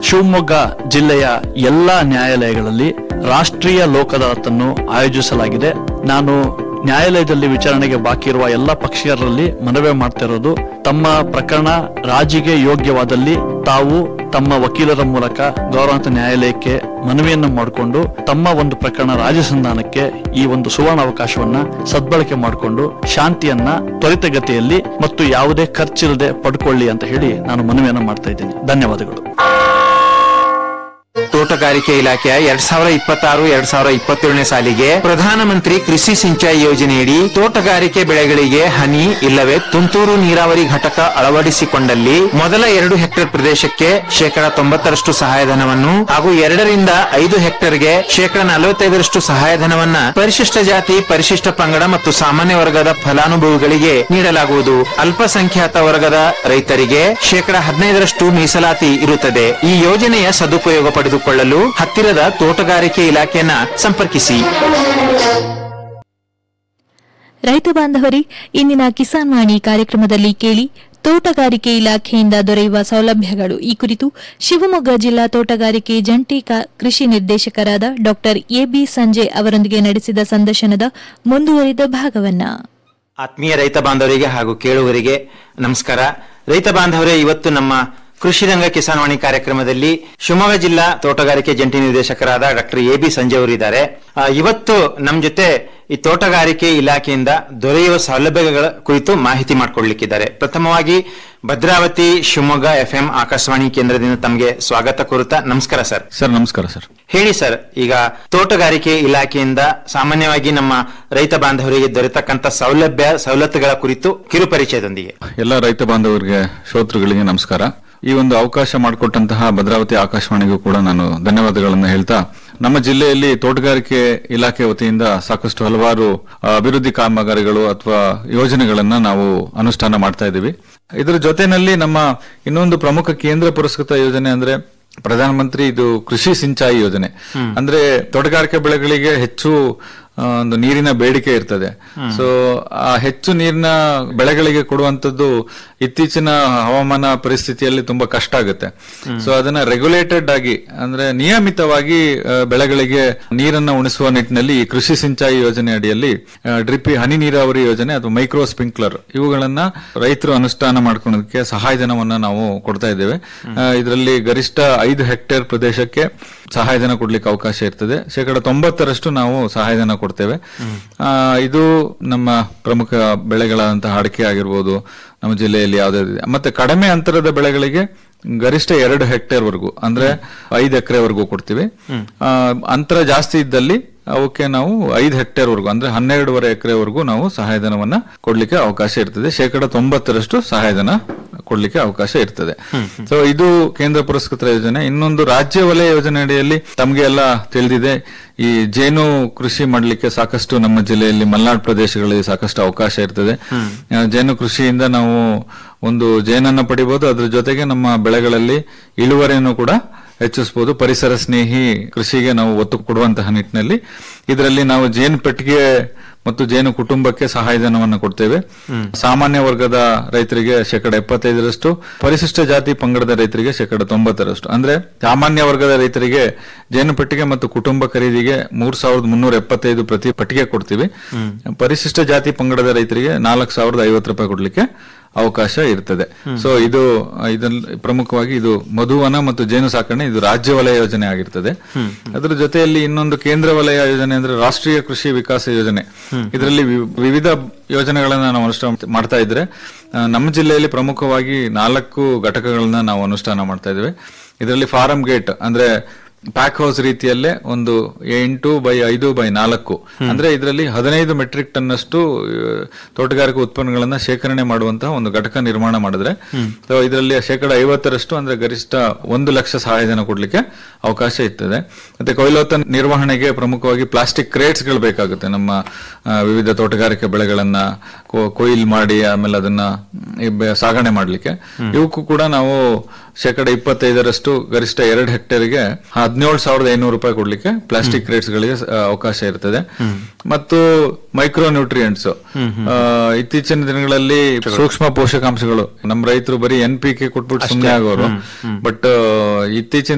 ಶಿವಮೊಗ್ಗ ಜಿಲ್ಲೆಯ ಎಲ್ಲಾ ನ್ಯಾಯಾಲಯಗಳಲ್ಲಿ ರಾಷ್ಟ್ರೀಯ ಲೋಕ ಅದಾಲತನ್ನು ಆಯೋಜಿಸಲಾಗಿದೆ ನಾನು ನ್ಯಾಯಾಲಯದಲ್ಲಿ ವಿಚಾರಣೆಗೆ ಬಾಕಿ ಇರುವ ಎಲ್ಲ ಪಕ್ಷೀಯರಲ್ಲಿ ಮನವಿ ಮಾಡ್ತಿರೋದು ತಮ್ಮ ಪ್ರಕರಣ ರಾಜಿಗೆ ಯೋಗ್ಯವಾದಲ್ಲಿ ತಾವು ತಮ್ಮ ವಕೀಲರ ಮೂಲಕ ಗೌರವಾನ್ವಿತ ನ್ಯಾಯಾಲಯಕ್ಕೆ ಮನವಿಯನ್ನು ಮಾಡಿಕೊಂಡು ತಮ್ಮ ಒಂದು ಪ್ರಕರಣ ರಾಜಿ ಸಂಧಾನಕ್ಕೆ ಈ ಒಂದು ಸುವರ್ಣ ಅವಕಾಶವನ್ನ ಸದ್ಬಳಕೆ ಮಾಡಿಕೊಂಡು ಶಾಂತಿಯನ್ನ ತ್ವರಿತಗತಿಯಲ್ಲಿ ಮತ್ತು ಯಾವುದೇ ಖರ್ಚಿಲ್ಲದೆ ಪಡ್ಕೊಳ್ಳಿ ಅಂತ ಹೇಳಿ ನಾನು ಮನವಿಯನ್ನು ಮಾಡ್ತಾ ಇದ್ದೀನಿ ಧನ್ಯವಾದಗಳು ತೋಟಗಾರಿಕೆ ಇಲಾಖೆಯ ಎರಡ್ ಸಾವಿರ ಇಪ್ಪತ್ತಾರು ಎರಡ್ ಸಾವಿರ ಇಪ್ಪತ್ತೇಳನೇ ಸಾಲಿಗೆ ಪ್ರಧಾನಮಂತ್ರಿ ಕೃಷಿ ಸಿಂಚಾಯಿ ಯೋಜನೆಯಡಿ ತೋಟಗಾರಿಕೆ ಬೆಳೆಗಳಿಗೆ ಹನಿ ಇಲ್ಲವೇ ತುಂತುರು ನೀರಾವರಿ ಘಟಕ ಅಳವಡಿಸಿಕೊಂಡಲ್ಲಿ ಮೊದಲ ಎರಡು ಹೆಕ್ಟೇರ್ ಪ್ರದೇಶಕ್ಕೆ ಶೇಕಡ ತೊಂಬತ್ತರಷ್ಟು ಸಹಾಯಧನವನ್ನು ಹಾಗೂ ಎರಡರಿಂದ ಐದು ಹೆಕ್ಟೇರ್ಗೆ ಶೇಕಡ ನಲವತ್ತೈದರಷ್ಟು ಸಹಾಯಧನವನ್ನ ಪರಿಶಿಷ್ಟ ಜಾತಿ ಪರಿಶಿಷ್ಟ ಪಂಗಡ ಮತ್ತು ಸಾಮಾನ್ಯ ವರ್ಗದ ಫಲಾನುಭವಿಗಳಿಗೆ ನೀಡಲಾಗುವುದು ಅಲ್ಪಸಂಖ್ಯಾತ ವರ್ಗದ ರೈತರಿಗೆ ಶೇಕಡ ಹದಿನೈದರಷ್ಟು ಮೀಸಲಾತಿ ಇರುತ್ತದೆ ಈ ಯೋಜನೆಯ ಸದುಪಯೋಗ ಪಡೆದುಕೊಳ್ಳಲು ಹತ್ತಿರದ ತೋಟಗಾರಿಕೆ ಇಲಾಖೆಯನ್ನ ಸಂಪರ್ಕಿಸಿ ರೈತ ಬಾಂಧವರೇ ಇಂದಿನ ಕಿಸಾನ್ ವಾಣಿ ಕಾರ್ಯಕ್ರಮದಲ್ಲಿ ಕೇಳಿ ತೋಟಗಾರಿಕೆ ಇಲಾಖೆಯಿಂದ ದೊರೆಯುವ ಸೌಲಭ್ಯಗಳು ಈ ಕುರಿತು ಶಿವಮೊಗ್ಗ ಜಿಲ್ಲಾ ತೋಟಗಾರಿಕೆ ಜಂಟಿ ಕಾ- ಕೃಷಿ ನಿರ್ದೇಶಕರಾದ ಡಾ ಎಬಿ ಸಂಜಯ್ ಅವರೊಂದಿಗೆ ನಡೆಸಿದ ಸಂದರ್ಶನದ ಮುಂದುವರಿದ ಭಾಗವನ್ನ ಆತ್ಮೀಯ ರೈತ ಬಾಂಧವರಿಗೆ ಹಾಗೂ ಕೇಳುಗರಿಗೆ ನಮಸ್ಕಾರ ರೈತ ಬಾಂಧವರೇ ಇವತ್ತು ನಮ್ಮ ಕೃಷಿ ರಂಗ ಕಿಸಾನ್ವಾಣಿ ಕಾರ್ಯಕ್ರಮದಲ್ಲಿ ಶಿವಮೊಗ್ಗ ಜಿಲ್ಲಾ ತೋಟಗಾರಿಕೆ ಜಂಟಿ ನಿರ್ದೇಶಕರಾದ ಡಾಕ್ಟರ್ ಎ ಬಿ ಸಂಜಯ್ ಅವರು ಇದ್ದಾರೆ ಆ, ಇವತ್ತು ನಮ್ಮ ಜೊತೆ ಈ ತೋಟಗಾರಿಕೆ ಇಲಾಖೆಯಿಂದ ದೊರೆಯುವ ಸೌಲಭ್ಯಗಳ ಕುರಿತು ಮಾಹಿತಿ ಮಾಡಿಕೊಡ್ಲಿಕ್ಕಿದ್ದಾರೆ ಪ್ರಥಮವಾಗಿ ಭದ್ರಾವತಿ ಶಿವಮೊಗ್ಗ ಎಫ್ಎಂ ಆಕಾಶವಾಣಿ ಕೇಂದ್ರದಿಂದ ತಮಗೆ ಸ್ವಾಗತ ಕೋರುತ್ತಾ ನಮಸ್ಕಾರ ಸರ್ ಸರ್ ನಮಸ್ಕಾರ ಸರ್ ಹೇಳಿ ಸರ್ ಈಗ ತೋಟಗಾರಿಕೆ ಇಲಾಖೆಯಿಂದ ಸಾಮಾನ್ಯವಾಗಿ ನಮ್ಮ ರೈತ ಬಾಂಧವರಿಗೆ ದೊರೆತಕ್ಕಂತ ಸೌಲಭ್ಯ ಸವಲತ್ತುಗಳ ಕುರಿತು ಕಿರುಪರಿಚಯದೊಂದಿಗೆ ಎಲ್ಲ ರೈತ ಬಾಂಧವರಿಗೆ ಶ್ರೋತೃಗಳಿಗೆ ನಮಸ್ಕಾರ ಈ ಒಂದು ಅವಕಾಶ ಮಾಡಿಕೊಟ್ಟಂತಹ ಭದ್ರಾವತಿ ಆಕಾಶವಾಣಿಗೂ ಕೂಡ ನಾನು ಧನ್ಯವಾದಗಳನ್ನು ಹೇಳ್ತಾ ನಮ್ಮ ಜಿಲ್ಲೆಯಲ್ಲಿ ತೋಟಗಾರಿಕೆ ಇಲಾಖೆ ವತಿಯಿಂದ ಸಾಕಷ್ಟು ಹಲವಾರು ಆ, ಅಭಿವೃದ್ಧಿ ಕಾಮಗಾರಿಗಳು ಅಥವಾ ಯೋಜನೆಗಳನ್ನ ನಾವು ಅನುಷ್ಠಾನ ಮಾಡ್ತಾ ಇದ್ದೀವಿ ಇದರ ಜೊತೆನಲ್ಲಿ ನಮ್ಮ ಇನ್ನೊಂದು ಪ್ರಮುಖ ಕೇಂದ್ರ ಪುರಸ್ಕೃತ ಯೋಜನೆ ಅಂದ್ರೆ ಪ್ರಧಾನಮಂತ್ರಿ ಇದು ಕೃಷಿ ಸಿಂಚಾಯಿ ಯೋಜನೆ ಅಂದ್ರೆ ತೋಟಗಾರಿಕೆ ಬೆಳೆಗಳಿಗೆ ಹೆಚ್ಚು ಆ, ಒಂದು ನೀರಿನ ಬೇಡಿಕೆ ಇರ್ತದೆ ಸೊ ಆ ಹೆಚ್ಚು ನೀರಿನ ಬೆಳೆಗಳಿಗೆ ಕೊಡುವಂತದ್ದು ಇತ್ತೀಚಿನ ಹವಾಮಾನ ಪರಿಸ್ಥಿತಿಯಲ್ಲಿ ತುಂಬಾ ಕಷ್ಟ ಆಗುತ್ತೆ ಸೊ ಅದನ್ನ ರೆಗ್ಯುಲೇಟೆಡ್ ಆಗಿ ಅಂದ್ರೆ ನಿಯಮಿತವಾಗಿ ಆ, ಬೆಳೆಗಳಿಗೆ ನೀರನ್ನ ಉಣಿಸುವ ನಿಟ್ಟಿನಲ್ಲಿ ಈ ಕೃಷಿ ಸಿಂಚಾಯಿ ಯೋಜನೆ ಅಡಿಯಲ್ಲಿ ಡ್ರಿಪ್ ಹನಿ ನೀರಾವರಿ ಯೋಜನೆ ಅಥವಾ ಮೈಕ್ರೋ ಸ್ಪ್ರಿಂಕ್ಲರ್ ಇವುಗಳನ್ನ ರೈತರು ಅನುಷ್ಠಾನ ಮಾಡ್ಕೊಳ್ಳೋದಕ್ಕೆ ಸಹಾಯಧನವನ್ನ ನಾವು ಕೊಡ್ತಾ ಇದ್ದೇವೆ ಇದರಲ್ಲಿ ಗರಿಷ್ಠ ಐದು ಹೆಕ್ಟೇರ್ ಪ್ರದೇಶಕ್ಕೆ ಸಹಾಯಧನ ಕೊಡ್ಲಿಕ್ಕೆ ಅವಕಾಶ ಇರ್ತದೆ ಶೇಕಡ ತೊಂಬತ್ತರಷ್ಟು ನಾವು ಸಹಾಯಧನ ಕೊಡ್ತೇವೆ ಆ, ಇದು ನಮ್ಮ ಪ್ರಮುಖ ಬೆಳೆಗಳಾದಂತಹ ಅಡಿಕೆ ಆಗಿರ್ಬೋದು ನಮ್ಮ ಜಿಲ್ಲೆಯಲ್ಲಿ ಯಾವುದೇ ಮತ್ತೆ ಕಡಿಮೆ ಅಂತರದ ಬೆಳೆಗಳಿಗೆ ಗರಿಷ್ಠ ಎರಡು ಹೆಕ್ಟೇರ್ ವರೆಗೂ ಅಂದ್ರೆ ಐದು ಎಕರೆವರೆಗೂ ಕೊಡ್ತೀವಿ ಆ, ಅಂತರ ಜಾಸ್ತಿ ಇದ್ದಲ್ಲಿ ಅವಕ್ಕೆ ನಾವು ಐದು ಹೆಕ್ಟೇರ್ ವರೆಗೂ ಅಂದ್ರೆ ಹನ್ನೆರಡೂವರೆ ಎಕರೆವರೆಗೂ ನಾವು ಸಹಾಯಧನವನ್ನ ಕೊಡ್ಲಿಕ್ಕೆ ಅವಕಾಶ ಇರ್ತದೆ ಶೇಕಡ ತೊಂಬತ್ತರಷ್ಟು ಸಹಾಯಧನ ಕೊಡ್ಲಿಕ್ಕೆ ಅವಕಾಶ ಇರ್ತದೆ ಸೊ ಇದು ಕೇಂದ್ರ ಪುರಸ್ಕೃತ ಯೋಜನೆ ಇನ್ನೊಂದು ರಾಜ್ಯ ವಲಯ ಯೋಜನೆ ಅಡಿಯಲ್ಲಿ ತಮಗೆ ಎಲ್ಲ ತಿಳಿದಿದೆ ಈ ಜೇನು ಕೃಷಿ ಮಾಡಲಿಕ್ಕೆ ಸಾಕಷ್ಟು ನಮ್ಮ ಜಿಲ್ಲೆಯಲ್ಲಿ ಮಲೆನಾಡು ಪ್ರದೇಶಗಳಲ್ಲಿ ಸಾಕಷ್ಟು ಅವಕಾಶ ಇರ್ತದೆ ಆ, ಜೇನು ಕೃಷಿಯಿಂದ ನಾವು ಒಂದು ಜೇನನ್ನ ಪಡಿಬಹುದು ಅದ್ರ ಜೊತೆಗೆ ನಮ್ಮ ಬೆಳೆಗಳಲ್ಲಿ ಇಳುವರಿಯನ್ನು ಕೂಡ ಹೆಚ್ಚಿಸಬಹುದು ಪರಿಸರ ಸ್ನೇಹಿ ಕೃಷಿಗೆ ನಾವು ಒತ್ತು ಕೊಡುವಂತಹ ನಿಟ್ಟಿನಲ್ಲಿ ಇದರಲ್ಲಿ ನಾವು ಜೇನು ಪೆಟ್ಟಿಗೆ ಮತ್ತು ಜೇನು ಕುಟುಂಬಕ್ಕೆ ಸಹಾಯಧನವನ್ನು ಕೊಡ್ತೇವೆ ಸಾಮಾನ್ಯ ವರ್ಗದ ರೈತರಿಗೆ ಶೇಕಡ ಎಪ್ಪತ್ತೈದರಷ್ಟು ಪರಿಶಿಷ್ಟ ಜಾತಿ ಪಂಗಡದ ರೈತರಿಗೆ ಶೇಕಡ ತೊಂಬತ್ತರಷ್ಟು ಅಂದ್ರೆ ಸಾಮಾನ್ಯ ವರ್ಗದ ರೈತರಿಗೆ ಜೇನು ಪೆಟ್ಟಿಗೆ ಮತ್ತು ಕುಟುಂಬ ಖರೀದಿಗೆ ಮೂರ್ ಸಾವಿರದ ಮುನ್ನೂರ ಎಪ್ಪತ್ತೈದು ಪ್ರತಿ ಪೆಟ್ಟಿಗೆ ಕೊಡ್ತೀವಿ ಪರಿಶಿಷ್ಟ ಜಾತಿ ಪಂಗಡದ ರೈತರಿಗೆ ನಾಲ್ಕು ಸಾವಿರದ ಐವತ್ತು ರೂಪಾಯಿ ಕೊಡ್ಲಿಕ್ಕೆ ಅವಕಾಶ ಇರ್ತದೆ ಸೊ ಇದು ಇದರಲ್ಲಿ ಪ್ರಮುಖವಾಗಿ ಇದು ಮಧುವನ ಮತ್ತು ಜೇನು ಸಾಕಣೆ ಇದು ರಾಜ್ಯ ವಲಯ ಯೋಜನೆ ಆಗಿರ್ತದೆ ಅದರ ಜೊತೆಯಲ್ಲಿ ಇನ್ನೊಂದು ಕೇಂದ್ರ ವಲಯ ಯೋಜನೆ ಅಂದ್ರೆ ರಾಷ್ಟ್ರೀಯ ಕೃಷಿ ವಿಕಾಸ ಯೋಜನೆ ಇದರಲ್ಲಿ ವಿ- ವಿವಿಧ ಯೋಜನೆಗಳನ್ನ ನಾವು ಅನುಷ್ಠಾನ ಮಾಡ್ತಾ ಇದ್ರೆ ಆ, ನಮ್ಮ ಜಿಲ್ಲೆಯಲ್ಲಿ ಪ್ರಮುಖವಾಗಿ ನಾಲ್ಕು ಘಟಕಗಳನ್ನ ನಾವು ಅನುಷ್ಠಾನ ಮಾಡ್ತಾ ಇದ್ದೇವೆ ಇದರಲ್ಲಿ ಫಾರಂ ಗೇಟ್ ಅಂದ್ರೆ ಪ್ಯಾಕ್ ಹೌಸ್ ರೀತಿಯಲ್ಲೇ ಒಂದು ಎಂಟು ಬೈ ಐದು ಬೈ ನಾಲ್ಕು ಅಂದ್ರೆ ಇದರಲ್ಲಿ ಹದಿನೈದು ಮೆಟ್ರಿಕ್ ಟನ್ ಅಷ್ಟು ಆ, ತೋಟಗಾರಿಕೆ ಉತ್ಪನ್ನಗಳನ್ನ ಶೇಖರಣೆ ಮಾಡುವಂತಹ ಒಂದು ಘಟಕ ನಿರ್ಮಾಣ ಮಾಡಿದ್ರೆ ಸೊ ಇದರಲ್ಲಿ ಶೇಕಡ ಐವತ್ತರಷ್ಟು ಅಂದ್ರೆ ಗರಿಷ್ಠ ಒಂದು ಲಕ್ಷ ಸಹಾಯಧನ ಕೊಡ್ಲಿಕ್ಕೆ ಅವಕಾಶ ಇರ್ತದೆ ಮತ್ತೆ ಕೊಯ್ಲೋತ್ತ ನಿರ್ವಹಣೆಗೆ ಪ್ರಮುಖವಾಗಿ ಪ್ಲಾಸ್ಟಿಕ್ ಕ್ರೇಟ್ಸ್ ಗಳು ಬೇಕಾಗುತ್ತೆ ನಮ್ಮ ಆ, ವಿವಿಧ ತೋಟಗಾರಿಕೆ ಬೆಳೆಗಳನ್ನ ಕೊ- ಕೊಯ್ಲ್ ಮಾಡಿ ಆಮೇಲೆ ಅದನ್ನ ಮ್, ಈ ಬೆ- ಸಾಗಣೆ ಮಾಡ್ಲಿಕ್ಕೆ ಇವಕ್ಕೂ ಕೂಡ ನಾವು ಶೇಕಡ ಇಪ್ಪತ್ತೈದರಷ್ಟು ಗರಿಷ್ಠ ಎರಡು ಹೆಕ್ಟೇರ್ಗೆ ಹದಿನೇಳು ಸಾವಿರದ ಐನೂರು ರೂಪಾಯಿ ಕೊಡ್ಲಿಕ್ಕೆ ಪ್ಲಾಸ್ಟಿಕ್ ಕ್ರೇಟ್ಸ್ ಗಳಿಗೆ ಆ, ಅವಕಾಶ ಇರ್ತದೆ ಮತ್ತು ಮೈಕ್ರೋ ನ್ಯೂಟ್ರಿಯೆಂಟ್ಸ್ ಇತ್ತೀಚಿನ ದಿನಗಳಲ್ಲಿ ಸೂಕ್ಷ್ಮ ಪೋಷಕಾಂಶಗಳು ನಮ್ಮ ರೈತರು ಬರೀ ಎನ್ ಪಿ ಕೆ ಕೊಟ್ಬಿಟ್ಟು ಸುಮ್ಮನೆ ಆಗೋರು ಬಟ್ ಇತ್ತೀಚಿನ